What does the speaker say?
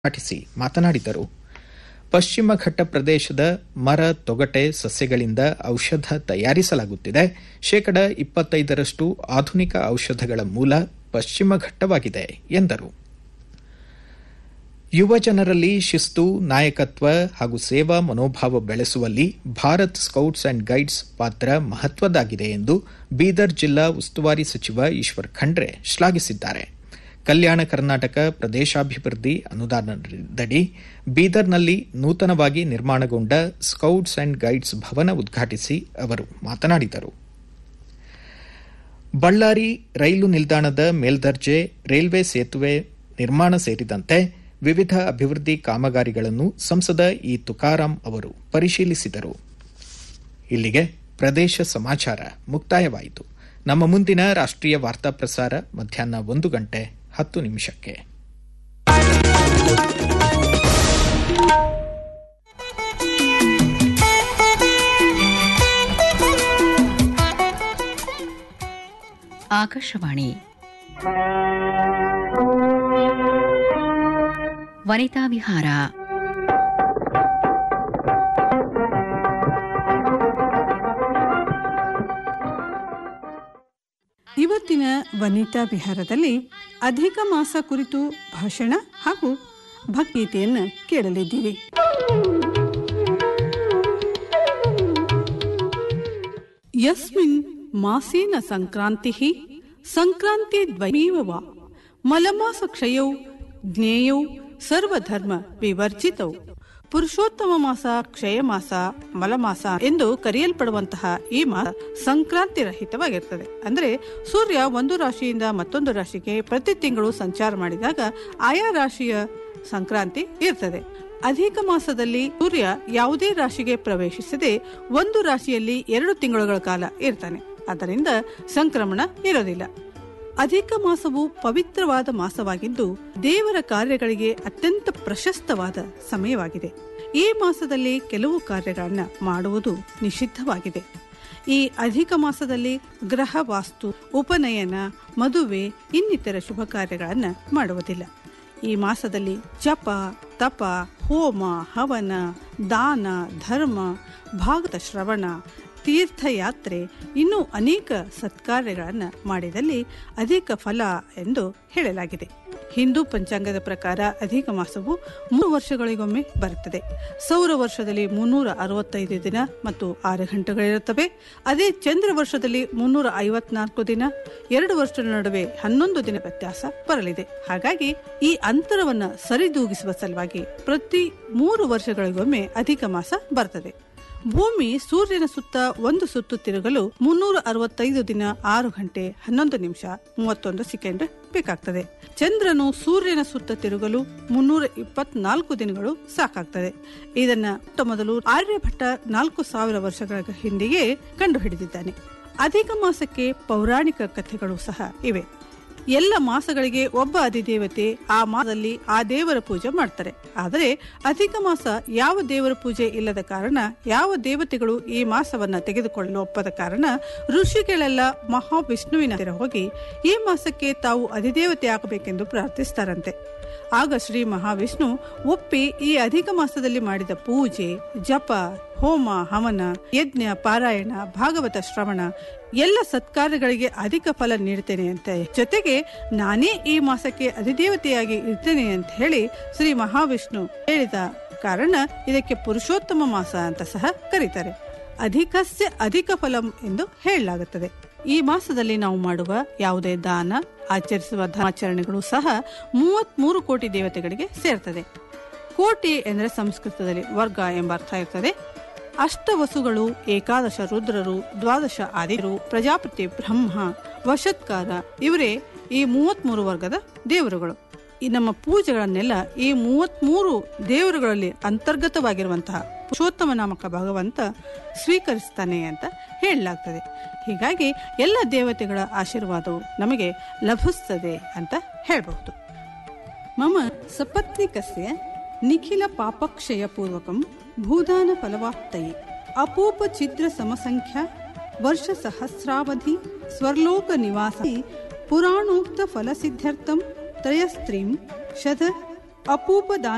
ಉದ್ಘಾಟಿಸಿ ಮಾತನಾಡಿದರು ಪಶ್ಚಿಮ ಘಟ್ಟ ಪ್ರದೇಶದ ಮರ ತೊಗಟೆ ಸಸ್ಯಗಳಿಂದ ಔಷಧ ತಯಾರಿಸಲಾಗುತ್ತಿದೆ ಶೇಕಡ ಇಪ್ಪತ್ತೈದರಷ್ಟು ಆಧುನಿಕ ಔಷಧಗಳ ಮೂಲ ಪಶ್ಚಿಮ ಘಟ್ಟವಾಗಿದೆ ಎಂದರು ಯುವ ಜನರಲ್ಲಿ ಶಿಸ್ತು ನಾಯಕತ್ವ ಹಾಗೂ ಸೇವಾ ಮನೋಭಾವ ಬೆಳೆಸುವಲ್ಲಿ ಭಾರತ್ ಸ್ಕೌಟ್ಸ್ ಅಂಡ್ ಗೈಡ್ಸ್ ಪಾತ್ರ ಮಹತ್ವದ್ದಾಗಿದೆ ಎಂದು ಬೀದರ್ ಜಿಲ್ಲಾ ಉಸ್ತುವಾರಿ ಸಚಿವ ಈಶ್ವರ್ ಖಂಡ್ರೆ ಶ್ಲಾಘಿಸಿದ್ದಾರೆ ಕಲ್ಯಾಣ ಕರ್ನಾಟಕ ಪ್ರದೇಶಾಭಿವೃದ್ಧಿ ಅನುದಾನದಡಿ ಬೀದರ್ನಲ್ಲಿ ನೂತನವಾಗಿ ನಿರ್ಮಾಣಗೊಂಡ ಸ್ಕೌಟ್ಸ್ ಅಂಡ್ ಗೈಡ್ಸ್ ಭವನ ಉದ್ಘಾಟಿಸಿ ಅವರು ಮಾತನಾಡಿದರು ಬಳ್ಳಾರಿ ರೈಲು ನಿಲ್ದಾಣದ ಮೇಲ್ದರ್ಜೆ ರೈಲ್ವೆ ಸೇತುವೆ ನಿರ್ಮಾಣ ಸೇರಿದಂತೆ ವಿವಿಧ ಅಭಿವೃದ್ಧಿ ಕಾಮಗಾರಿಗಳನ್ನು ಸಂಸದ ಇ ತುಕಾರಾಂ ಅವರು ಪರಿಶೀಲಿಸಿದರು ಇಲ್ಲಿಗೆ ಪ್ರದೇಶ ಸಮಾಚಾರ ಮುಕ್ತಾಯವಾಯಿತು ನಮ್ಮ ಮುಂದಿನ ರಾಷ್ಟ್ರೀಯ ವಾರ್ತಾ ಪ್ರಸಾರ ಮಧ್ಯಾಹ್ನ ಒಂದು ಗಂಟೆ ಹತ್ತು ನಿಮಿಷಕ್ಕೆ ಆಕಾಶವಾಣಿ ವನಿತಾ ವಿಹಾರ ಇವತ್ತಿನ ವನಿತಾ ವಿಹಾರದಲ್ಲಿ ಅಧಿಕ ಮಾಸ ಕುರಿತು ಭಾಷಣ ಹಾಗೂ ಭಕ್ತಿಗೀತೆಯನ್ನು ಕೇಳಲಿದ್ದೀವಿ ಯಸ್ಮಿನ್ ಮಾಸೇನ ಸಂಕ್ರಾಂತಿ ಸಂಕ್ರಾಂತಿ ದ್ವಯಮೇವ ವಾ ಮಲಮಾಸ ಕ್ಷಯೌ ಜ್ಞೇಯೌ ಸರ್ವಧರ್ಮ ವಿವರ್ಜಿತೌ ಪುರುಷೋತ್ತಮ ಮಾಸ ಕ್ಷಯ ಮಾಸ ಮಲಮಾಸ ಎಂದು ಕರೆಯಲ್ಪಡುವಂತಹ ಈ ಮಾಸ ಸಂಕ್ರಾಂತಿ ರಹಿತವಾಗಿರ್ತದೆ ಅಂದ್ರೆ ಸೂರ್ಯ ಒಂದು ರಾಶಿಯಿಂದ ಮತ್ತೊಂದು ರಾಶಿಗೆ ಪ್ರತಿ ತಿಂಗಳು ಸಂಚಾರ ಮಾಡಿದಾಗ ಆಯಾ ರಾಶಿಯ ಸಂಕ್ರಾಂತಿ ಇರ್ತದೆ ಅಧಿಕ ಮಾಸದಲ್ಲಿ ಸೂರ್ಯ ಯಾವುದೇ ರಾಶಿಗೆ ಪ್ರವೇಶಿಸದೆ ಒಂದು ರಾಶಿಯಲ್ಲಿ ಎರಡು ತಿಂಗಳುಗಳ ಕಾಲ ಇರ್ತಾನೆ ಅದರಿಂದ ಸಂಕ್ರಮಣ ಇರೋದಿಲ್ಲ ಅಧಿಕ ಮಾಸವು ಪವಿತ್ರವಾದ ಮಾಸವಾಗಿದ್ದು ದೇವರ ಕಾರ್ಯಗಳಿಗೆ ಅತ್ಯಂತ ಪ್ರಶಸ್ತವಾದ ಸಮಯವಾಗಿದೆ ಈ ಮಾಸದಲ್ಲಿ ಕೆಲವು ಕಾರ್ಯಗಳನ್ನು ಮಾಡುವುದು ನಿಷಿದ್ಧವಾಗಿದೆ ಈ ಅಧಿಕ ಮಾಸದಲ್ಲಿ ಗ್ರಹ ವಾಸ್ತು ಉಪನಯನ ಮದುವೆ ಇನ್ನಿತರ ಶುಭ ಕಾರ್ಯಗಳನ್ನು ಮಾಡುವುದಿಲ್ಲ ಈ ಮಾಸದಲ್ಲಿ ಜಪ ತಪ ಹೋಮ ಹವನ ದಾನ ಧರ್ಮ ಭಾಗದ ಶ್ರವಣ ತೀರ್ಥಯಾತ್ರೆ ಇನ್ನೂ ಅನೇಕ ಸತ್ಕಾರ್ಯಗಳನ್ನು ಮಾಡಿದಲ್ಲಿ ಅಧಿಕ ಫಲ ಎಂದು ಹೇಳಲಾಗಿದೆ ಹಿಂದೂ ಪಂಚಾಂಗದ ಪ್ರಕಾರ ಅಧಿಕ ಮಾಸವು ಮೂರು ವರ್ಷಗಳಿಗೊಮ್ಮೆ ಬರುತ್ತದೆ ಸೌರ ವರ್ಷದಲ್ಲಿ ಮುನ್ನೂರ ಅರವತ್ತೈದು ದಿನ ಮತ್ತು ಆರು ಗಂಟೆಗಳಿರುತ್ತವೆ ಅದೇ ಚಂದ್ರ ವರ್ಷದಲ್ಲಿ ಮುನ್ನೂರ ಐವತ್ನಾಲ್ಕು ದಿನ ಎರಡು ವರ್ಷದ ನಡುವೆ ಹನ್ನೊಂದು ದಿನ ವ್ಯತ್ಯಾಸ ಬರಲಿದೆ ಹಾಗಾಗಿ ಈ ಅಂತರವನ್ನು ಸರಿದೂಗಿಸುವ ಸಲುವಾಗಿ ಪ್ರತಿ ಮೂರು ವರ್ಷಗಳಿಗೊಮ್ಮೆ ಅಧಿಕ ಮಾಸ ಬರ್ತದೆ ಭೂಮಿ ಸೂರ್ಯನ ಸುತ್ತ ಒಂದು ಸುತ್ತು ತಿರುಗಲು ಮುನ್ನೂರ ಅರವತ್ತೈದು ದಿನ ಆರು ಗಂಟೆ ಹನ್ನೊಂದು ನಿಮಿಷ ಮೂವತ್ತೊಂದು ಸೆಕೆಂಡ್ ಬೇಕಾಗ್ತದೆ ಚಂದ್ರನು ಸೂರ್ಯನ ಸುತ್ತ ತಿರುಗಲು ಮುನ್ನೂರ ಇಪ್ಪತ್ನಾಲ್ಕು ದಿನಗಳು ಸಾಕಾಗ್ತದೆ ಇದನ್ನ ಮೊದಲು ಆರ್ಯಭಟ್ಟ ನಾಲ್ಕು ಸಾವಿರ ವರ್ಷಗಳ ಹಿಂದೆಯೇ ಕಂಡುಹಿಡಿದಿದ್ದಾನೆ ಅಧಿಕ ಮಾಸಕ್ಕೆ ಪೌರಾಣಿಕ ಕಥೆಗಳು ಸಹ ಇವೆ ಎಲ್ಲ ಮಾಸಗಳಿಗೆ ಒಬ್ಬ ಅಧಿದೇವತೆ ಆ ಮಾಸದಲ್ಲಿ ಆ ದೇವರ ಪೂಜೆ ಮಾಡ್ತಾರೆ ಆದರೆ ಅಧಿಕ ಮಾಸ ಯಾವ ದೇವರ ಪೂಜೆ ಇಲ್ಲದ ಕಾರಣ ಯಾವ ದೇವತೆಗಳು ಈ ಮಾಸವನ್ನ ತೆಗೆದುಕೊಳ್ಳಲು ಒಪ್ಪದ ಕಾರಣ ಋಷಿಗಳೆಲ್ಲ ಮಹಾವಿಷ್ಣುವಿನ ಹತ್ತಿರ ಹೋಗಿ ಈ ಮಾಸಕ್ಕೆ ತಾವು ಅಧಿದೇವತೆ ಆಗಬೇಕೆಂದು ಪ್ರಾರ್ಥಿಸ್ತಾರಂತೆ ಆಗ ಶ್ರೀ ಮಹಾವಿಷ್ಣು ಒಪ್ಪಿ ಈ ಅಧಿಕ ಮಾಸದಲ್ಲಿ ಮಾಡಿದ ಪೂಜೆ ಜಪ ಹೋಮ ಹವನ ಯಜ್ಞ ಪಾರಾಯಣ ಭಾಗವತ ಶ್ರವಣ ಎಲ್ಲ ಸತ್ಕಾರ್ಯಗಳಿಗೆ ಅಧಿಕ ಫಲ ನೀಡ್ತೇನೆ ಅಂತ ಜೊತೆಗೆ ನಾನೇ ಈ ಮಾಸಕ್ಕೆ ಅಧಿದೇವತೆಯಾಗಿ ಇರ್ತೇನೆ ಅಂತ ಹೇಳಿ ಶ್ರೀ ಮಹಾವಿಷ್ಣು ಹೇಳಿದ ಕಾರಣ ಇದಕ್ಕೆ ಪುರುಷೋತ್ತಮ ಮಾಸ ಅಂತ ಸಹ ಕರೀತಾರೆ ಅಧಿಕಸ್ಯ ಅಧಿಕ ಫಲಂ ಎಂದು ಹೇಳಲಾಗುತ್ತದೆ ಈ ಮಾಸದಲ್ಲಿ ನಾವು ಮಾಡುವ ಯಾವುದೇ ದಾನ ಆಚರಿಸುವ ಧರ್ಮಾಚರಣೆಗಳು ಸಹ ಮೂವತ್ತ್ ಮೂರು ಕೋಟಿ ದೇವತೆಗಳಿಗೆ ಸೇರ್ತದೆ ಕೋಟಿ ಎಂದರೆ ಸಂಸ್ಕೃತದಲ್ಲಿ ವರ್ಗ ಎಂಬ ಅರ್ಥ ಇರ್ತದೆ ಅಷ್ಟವಸುಗಳು ಏಕಾದಶ ರುದ್ರರು ದ್ವಾದಶ ಆದಿರು ಪ್ರಜಾಪತಿ ಬ್ರಹ್ಮ ವಶತ್ಕಾರ ಇವರೇ ಈ ಮೂವತ್ಮೂರು ವರ್ಗದ ದೇವರುಗಳು ಈ ನಮ್ಮ ಪೂಜೆಗಳನ್ನೆಲ್ಲ ಈ ಮೂವತ್ಮೂರು ದೇವರುಗಳಲ್ಲಿ ಅಂತರ್ಗತವಾಗಿರುವಂತಹ ಪುರುಷೋತ್ತಮ ನಾಮಕ ಭಗವಂತ ಸ್ವೀಕರಿಸ್ತಾನೆ ಅಂತ ಹೇಳಲಾಗ್ತದೆ ಹೀಗಾಗಿ ಎಲ್ಲ ದೇವತೆಗಳ ಆಶೀರ್ವಾದವು ನಮಗೆ ಲಭಿಸ್ತದೆ ಅಂತ ಹೇಳಬಹುದು ಮಮ ಸಪತ್ನಿಕಸ್ಯ ನಿಖಿಲ ಪಾಪಕ್ಷಯ ಪೂರ್ವಕಂ ಭೂದಾನ ಫಲವಾಪ್ತಯೇ ಅಪೂಪ ಛಿದ್ರ ಸಮಸಂಖ್ಯಾ ವರ್ಷ ಸಹಸ್ರಾವಧಿ ಸ್ವರ್ಲೋಕ ನಿವಾಸಿ ಪುರಾಣೋಕ್ತ ಫಲಸಿದ್ಧ್ಯರ್ಥಂ ತ್ರಯಸ್ತ್ರೀಂ ಶತ ಅಪೂಪ ದಾನ